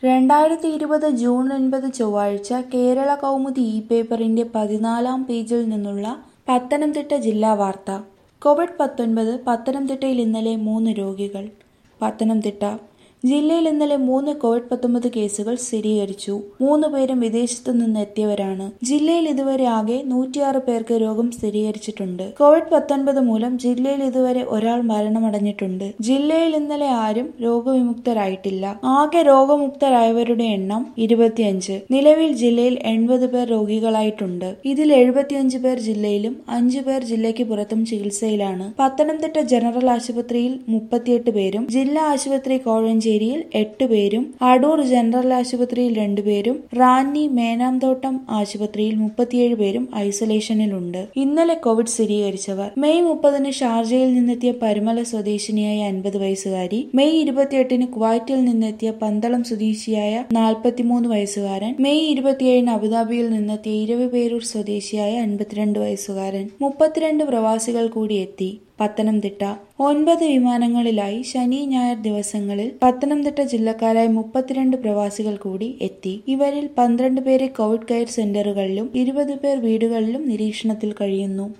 രണ്ടായിരത്തി ഇരുപത് ജൂൺ ഒൻപത് ചൊവ്വാഴ്ച കേരള കൗമുദി ഇ പേപ്പറിന്റെ പതിനാലാം പേജിൽ നിന്നുള്ള പത്തനംതിട്ട ജില്ലാ വാർത്ത കോവിഡ് പത്തൊൻപത് പത്തനംതിട്ടയിൽ ഇന്നലെ മൂന്ന് രോഗികൾ പത്തനംതിട്ട ജില്ലയിൽ ഇന്നലെ മൂന്ന് കോവിഡ് പത്തൊമ്പത് കേസുകൾ സ്ഥിരീകരിച്ചു മൂന്ന് പേരും വിദേശത്തു നിന്ന് എത്തിയവരാണ് ജില്ലയിൽ ഇതുവരെ ആകെ നൂറ്റിയാറ് പേർക്ക് രോഗം സ്ഥിരീകരിച്ചിട്ടുണ്ട് കോവിഡ് പത്തൊൻപത് മൂലം ജില്ലയിൽ ഇതുവരെ ഒരാൾ മരണമടഞ്ഞിട്ടുണ്ട് ജില്ലയിൽ ഇന്നലെ ആരും രോഗവിമുക്തരായിട്ടില്ല ആകെ രോഗമുക്തരായവരുടെ എണ്ണം ഇരുപത്തിയഞ്ച് നിലവിൽ ജില്ലയിൽ എൺപത് പേർ രോഗികളായിട്ടുണ്ട് ഇതിൽ എഴുപത്തിയഞ്ച് പേർ ജില്ലയിലും അഞ്ചു പേർ ജില്ലയ്ക്ക് പുറത്തും ചികിത്സയിലാണ് പത്തനംതിട്ട ജനറൽ ആശുപത്രിയിൽ മുപ്പത്തിയെട്ട് പേരും ജില്ലാ ആശുപത്രി കോഴഞ്ചേരിയിൽ എട്ട് പേരും അടൂർ ജനറൽ ആശുപത്രിയിൽ രണ്ടുപേരും റാന്നി മേനാംതോട്ടം ആശുപത്രിയിൽ മുപ്പത്തിയേഴ് പേരും ഐസൊലേഷനിലുണ്ട് ഇന്നലെ കോവിഡ് സ്ഥിരീകരിച്ചവർ മെയ് മുപ്പതിന് ഷാർജയിൽ നിന്നെത്തിയ പരുമല സ്വദേശിനിയായ അൻപത് വയസ്സുകാരി മെയ് ഇരുപത്തിയെട്ടിന് കുവൈറ്റിൽ നിന്നെത്തിയ പന്തളം സ്വദേശിയായ നാൽപ്പത്തിമൂന്ന് വയസ്സുകാരൻ മെയ് ഇരുപത്തിയേഴിന് അബുദാബിയിൽ നിന്നെത്തിയ ഇരവിപേരൂർ സ്വദേശിയായ അൻപത്തിരണ്ട് വയസ്സുകാരൻ മുപ്പത്തിരണ്ട് പ്രവാസികൾ കൂടി എത്തി പത്തനംതിട്ട ഒൻപത് വിമാനങ്ങളിലായി ശനി ഞായർ ദിവസങ്ങളിൽ പത്തനംതിട്ട ജില്ലക്കാരായ മുപ്പത്തിരണ്ട് പ്രവാസികൾ കൂടി എത്തി ഇവരിൽ പന്ത്രണ്ട് പേരെ കോവിഡ് കെയർ സെന്ററുകളിലും ഇരുപത് പേർ വീടുകളിലും നിരീക്ഷണത്തിൽ കഴിയുന്നു